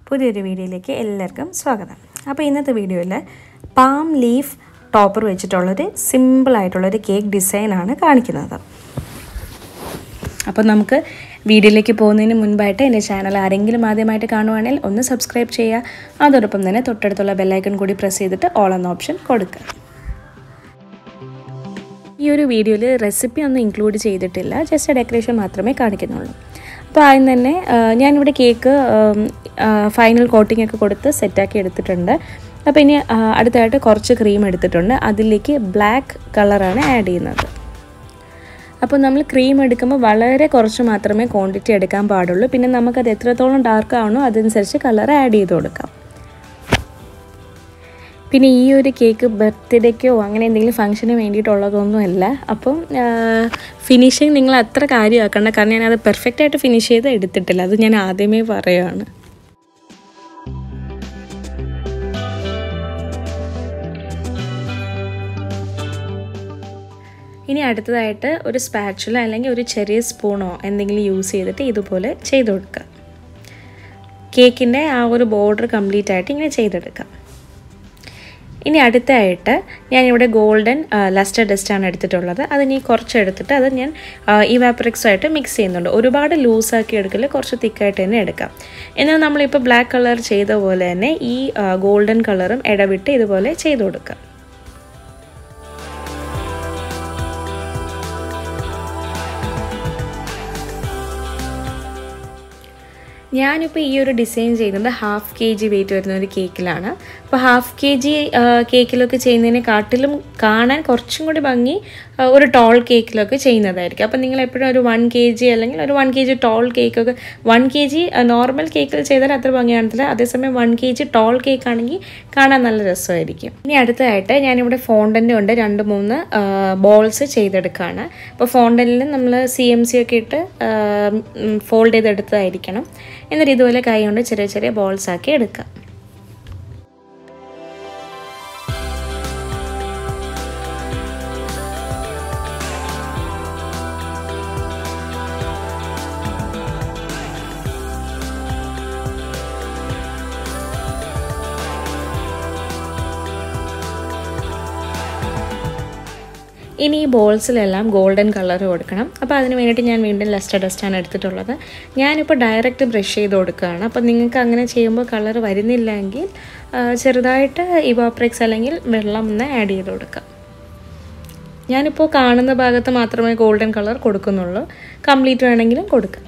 പുതിയൊരു വീഡിയോയിലേക്ക് എല്ലാവർക്കും സ്വാഗതം അപ്പോൾ ഇന്നത്തെ വീഡിയോയിൽ പാം ലീഫ് ടോപ്പർ വെച്ചിട്ടുള്ളൊരു സിമ്പിളായിട്ടുള്ളൊരു കേക്ക് ഡിസൈനാണ് കാണിക്കുന്നത് അപ്പോൾ നമുക്ക് വീഡിയോയിലേക്ക് പോകുന്നതിന് മുൻപായിട്ട് എൻ്റെ ചാനൽ ആരെങ്കിലും ആദ്യമായിട്ട് കാണുവാണെങ്കിൽ ഒന്ന് സബ്സ്ക്രൈബ് ചെയ്യുക അതോടൊപ്പം തന്നെ തൊട്ടടുത്തുള്ള ബെല്ലൈക്കൺ കൂടി പ്രസ് ചെയ്തിട്ട് ഓൾ എന്ന ഓപ്ഷൻ കൊടുക്കുക ഈ ഒരു വീഡിയോയിൽ റെസിപ്പി ഒന്നും ഇൻക്ലൂഡ് ചെയ്തിട്ടില്ല ജസ്റ്റ് ഡെക്കറേഷൻ മാത്രമേ കാണിക്കുന്നുള്ളൂ അപ്പോൾ ആദ്യം തന്നെ ആ, ഞാനിവിടെ കേക്ക് ഫൈനൽ കോട്ടിംഗ് ഒക്കെ കൊടുത്ത് സെറ്റാക്കി എടുത്തിട്ടുണ്ട് അപ്പോൾ ഇനി ആ, അടുത്തായിട്ട് കുറച്ച് ക്രീം എടുത്തിട്ടുണ്ട് അതിലേക്ക് ബ്ലാക്ക് കളറാണ് ആഡ് ചെയ്യുന്നത് അപ്പോൾ നമ്മൾ ക്രീം എടുക്കുമ്പോൾ വളരെ കുറച്ച് മാത്രമേ ക്വാണ്ടിറ്റി എടുക്കാൻ പാടുള്ളൂ പിന്നെ നമുക്കത് എത്രത്തോളം ഡാർക്ക് ആണോ അതനുസരിച്ച് കളർ ആഡ് ചെയ്ത് കൊടുക്കാം പിന്നെ ഈ ഒരു കേക്ക് ബർത്ത്ഡേക്കോ അങ്ങനെ എന്തെങ്കിലും ഫംഗ്ഷന് വേണ്ടിയിട്ടുള്ളതൊന്നുമല്ല അപ്പം ഫിനിഷിങ് നിങ്ങൾ അത്ര കാര്യമാക്കണ്ട കാരണം ഞാനത് പെർഫെക്റ്റ് ആയിട്ട് ഫിനിഷ് ചെയ്ത് എടുത്തിട്ടില്ല അത് ഞാൻ ആദ്യമേ പറയുകയാണ് ഇനി അടുത്തതായിട്ട് ഒരു സ്പാച്ചുല അല്ലെങ്കിൽ ഒരു ചെറിയ സ്പൂണോ എന്തെങ്കിലും യൂസ് ചെയ്തിട്ട് ഇതുപോലെ ചെയ്ത് കൊടുക്കുക കേക്കിൻ്റെ ആ ഒരു ബോർഡർ കംപ്ലീറ്റ് ആയിട്ട് ഇങ്ങനെ ചെയ്തെടുക്കാം ഇനി അടുത്തായിട്ട് ഞാനിവിടെ ഗോൾഡൻ ലസ്റ്റർ ഡസ്റ്റാണ് എടുത്തിട്ടുള്ളത് അത് ഇനി കുറച്ച് എടുത്തിട്ട് അത് ഞാൻ ഇവാപ്രിക്സുമായിട്ട് മിക്സ് ചെയ്യുന്നുണ്ട് ഒരുപാട് ലൂസാക്കി എടുക്കില്ല കുറച്ച് തിക്കായിട്ട് തന്നെ എടുക്കാം എന്നാൽ നമ്മളിപ്പോൾ ബ്ലാക്ക് കളർ ചെയ്ത പോലെ തന്നെ ഈ ഗോൾഡൻ കളറും ഇടവിട്ട് ഇതുപോലെ ചെയ്ത് കൊടുക്കാം ഞാനിപ്പോൾ ഈ ഒരു ഡിസൈൻ ചെയ്യുന്നത് ഹാഫ് കെ ജി വെയിറ്റ് വരുന്ന ഒരു കേക്കിലാണ് അപ്പോൾ ഹാഫ് കെ ജി കേക്കിലൊക്കെ ചെയ്യുന്നതിനെക്കാട്ടിലും കാണാൻ കുറച്ചും കൂടി ഭംഗി ആ, ഒരു ടോൾ കേക്കിലൊക്കെ ചെയ്യുന്നതായിരിക്കും അപ്പോൾ നിങ്ങൾ എപ്പോഴും ഒരു വൺ കെ ജി അല്ലെങ്കിൽ ഒരു വൺ കെ ജി ടോൾ കേക്കൊക്കെ വൺ കെ ജി നോർമൽ കേക്കിൽ ചെയ്താൽ അത്ര ഭംഗി കാണത്തില്ല അതേസമയം one K G tall cake ആണെങ്കിൽ കാണാൻ നല്ല രസമായിരിക്കും ഇനി അടുത്തതായിട്ട് ഞാനിവിടെ ഫോണ്ടൻ്റ് കൊണ്ട് രണ്ട് മൂന്ന് ബോൾസ് ചെയ്തെടുക്കുകയാണ് അപ്പോൾ ഫോണ്ടനിൽ നമ്മൾ സി എം സി ഒക്കെ ഇട്ട് ഫോൾഡ് ചെയ്തെടുത്തതായിരിക്കണം എന്നിട്ട് ഇതുപോലെ കൈ കൊണ്ട് ചെറിയ ചെറിയ ബോൾസ് ആക്കി എടുക്കാം ഇനി ഈ ബോൾസിലെല്ലാം ഗോൾഡൻ കളർ കൊടുക്കണം അപ്പോൾ അതിന് വേണ്ടിയിട്ട് ഞാൻ വീണ്ടും ലസ്റ്റർ ഡസ്റ്റാണ് എടുത്തിട്ടുള്ളത് ഞാനിപ്പോൾ ഡയറക്റ്റ് ബ്രഷ് ചെയ്ത് കൊടുക്കുകയാണ് അപ്പോൾ നിങ്ങൾക്ക് അങ്ങനെ ചെയ്യുമ്പോൾ കളർ വരുന്നില്ലെങ്കിൽ ആ, ചെറുതായിട്ട് ഇവാപ്രിക്സ് അല്ലെങ്കിൽ വെള്ളം ഒന്ന് ആഡ് ചെയ്ത് കൊടുക്കാം ഞാനിപ്പോൾ കാണുന്ന ഭാഗത്ത് മാത്രമേ ഗോൾഡൻ കളർ കൊടുക്കുന്നുള്ളൂ കംപ്ലീറ്റ് വേണമെങ്കിലും കൊടുക്കാം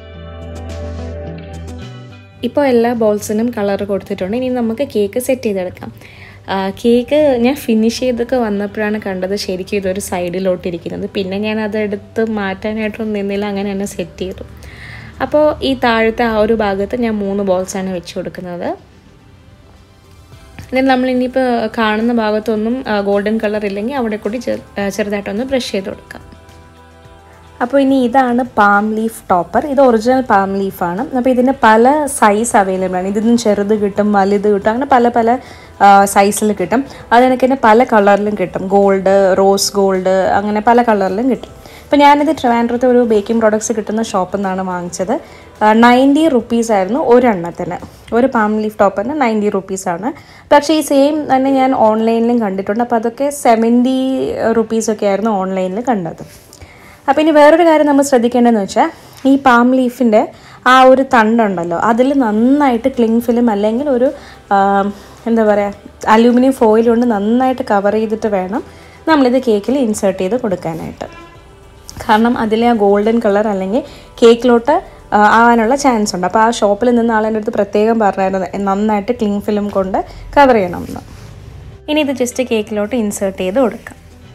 ഇപ്പോൾ എല്ലാ ബോൾസിനും കളർ കൊടുത്തിട്ടുണ്ട് ഇനി നമുക്ക് കേക്ക് സെറ്റ് ചെയ്തെടുക്കാം ആ, കേക്ക് ഞാൻ ഫിനിഷ് ചെയ്തൊക്കെ വന്നപ്പോഴാണ് കണ്ടത് ശരിക്കും ഇതൊരു സൈഡിലോട്ടിരിക്കുന്നത് പിന്നെ ഞാൻ അതെടുത്ത് മാറ്റാനായിട്ടൊന്നും നിന്നില്ല അങ്ങനെ തന്നെ സെറ്റ് ചെയ്തു അപ്പോൾ ഈ താഴത്തെ ആ ഒരു ഭാഗത്ത് ഞാൻ മൂന്ന് ബോൾസാണ് വെച്ച് കൊടുക്കുന്നത് എന്നിട്ട് നമ്മൾ ഇനിയിപ്പോൾ കാണുന്ന ഭാഗത്തൊന്നും ഗോൾഡൻ കളർ ഇല്ലെങ്കിൽ അവിടെ കൂടി ചെറു- ആ, ചെറുതായിട്ടൊന്ന് ബ്രഷ് ചെയ്ത് കൊടുക്കാം അപ്പോൾ ഇനി ഇതാണ് പാം ലീഫ് ടോപ്പർ ഇത് ഒറിജിനൽ പാം ലീഫാണ് അപ്പോൾ ഇതിന് പല സൈസ് അവൈലബിൾ ആണ് ഇതിനും ചെറുത് കിട്ടും വലുത് കിട്ടും അങ്ങനെ പല പല സൈസിൽ കിട്ടും അതിനൊക്കെ തന്നെ പല കളറിലും കിട്ടും ഗോൾഡ് റോസ് ഗോൾഡ് അങ്ങനെ പല കളറിലും കിട്ടും അപ്പോൾ ഞാനിത് ട്രിവാൻഡ്രത്തെ ഒരു ബേക്കിംഗ് പ്രോഡക്ട്സ് കിട്ടുന്ന ഷോപ്പിൽ നിന്നാണ് വാങ്ങിച്ചത് നയൻറ്റി റുപ്പീസ് ആയിരുന്നു ഒരെണ്ണത്തിന് ഒരു പാം ലീഫ് ടോപ്പറിന് നയൻറ്റി റുപ്പീസാണ് പക്ഷേ ഈ സെയിം തന്നെ ഞാൻ ഓൺലൈനിലും കണ്ടിട്ടുണ്ട് അപ്പോൾ അതൊക്കെ സെവൻറ്റി റുപ്പീസൊക്കെ ആയിരുന്നു ഓൺലൈനിൽ കണ്ടത് അപ്പോൾ ഇനി വേറൊരു കാര്യം നമ്മൾ ശ്രദ്ധിക്കേണ്ടതെന്ന് വെച്ചാൽ ഈ പാം ലീഫിൻ്റെ ആ ഒരു തണ്ടുണ്ടല്ലോ അതിൽ നന്നായിട്ട് ക്ലിങ് ഫിലിം അല്ലെങ്കിൽ ഒരു ആ, എന്താ പറയുക അലൂമിനിയം ഫോയിൽ കൊണ്ട് നന്നായിട്ട് കവർ ചെയ്തിട്ട് വേണം നമ്മളിത് കേക്കിൽ ഇൻസേർട്ട് ചെയ്ത് കൊടുക്കാനായിട്ട് കാരണം അതിലെ ആ ഗോൾഡൻ കളർ അല്ലെങ്കിൽ കേക്കിലോട്ട് ആ, ആവാനുള്ള ചാൻസ് ഉണ്ട് അപ്പോൾ ആ ഷോപ്പിൽ നിന്ന് ആളെൻ്റെ അടുത്ത് പ്രത്യേകം പറഞ്ഞായിരുന്നു നന്നായിട്ട് ക്ലിങ് ഫിലിം കൊണ്ട് കവർ ചെയ്യണമെന്ന് ഇനി ഇത് ജസ്റ്റ് കേക്കിലോട്ട് ഇൻസേർട്ട് ചെയ്ത് കൊടുക്കാം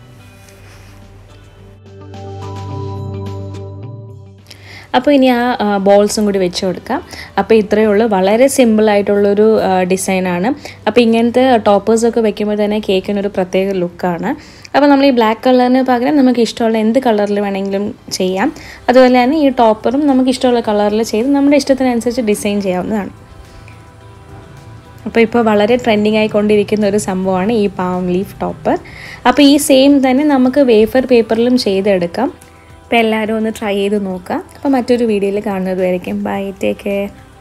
അപ്പോൾ ഇനി ആ ബോൾസും കൂടി വെച്ച് കൊടുക്കാം അപ്പോൾ ഇത്രയേ ഉള്ളൂ വളരെ സിമ്പിളായിട്ടുള്ളൊരു ഡിസൈനാണ് അപ്പോൾ ഇങ്ങനത്തെ ടോപ്പേഴ്സൊക്കെ വെക്കുമ്പോൾ തന്നെ കേക്കിനൊരു പ്രത്യേക ലുക്കാണ് അപ്പോൾ നമ്മൾ ഈ ബ്ലാക്ക് കളറിന് പകരം നമുക്ക് ഇഷ്ടമുള്ള എന്ത് കളറിൽ വേണമെങ്കിലും ചെയ്യാം അതുപോലെ തന്നെ ഈ ടോപ്പറും നമുക്ക് ഇഷ്ടമുള്ള കളറിൽ ചെയ്ത് നമ്മുടെ ഇഷ്ടത്തിനനുസരിച്ച് ഡിസൈൻ ചെയ്യാവുന്നതാണ് അപ്പോൾ ഇപ്പോൾ വളരെ ട്രെൻഡിങ് ആയിക്കൊണ്ടിരിക്കുന്ന ഒരു സംഭവമാണ് ഈ പാം ലീഫ് ടോപ്പർ അപ്പോൾ ഈ സെയിം തന്നെ നമുക്ക് വേഫർ പേപ്പറിലും ചെയ്തെടുക്കാം അപ്പോൾ എല്ലാവരും ഒന്ന് ട്രൈ ചെയ്ത് നോക്കാം അപ്പോൾ മറ്റൊരു വീഡിയോയിൽ കാണുന്നതുമായിരിക്കും ബൈ ടേക്ക് കെയർ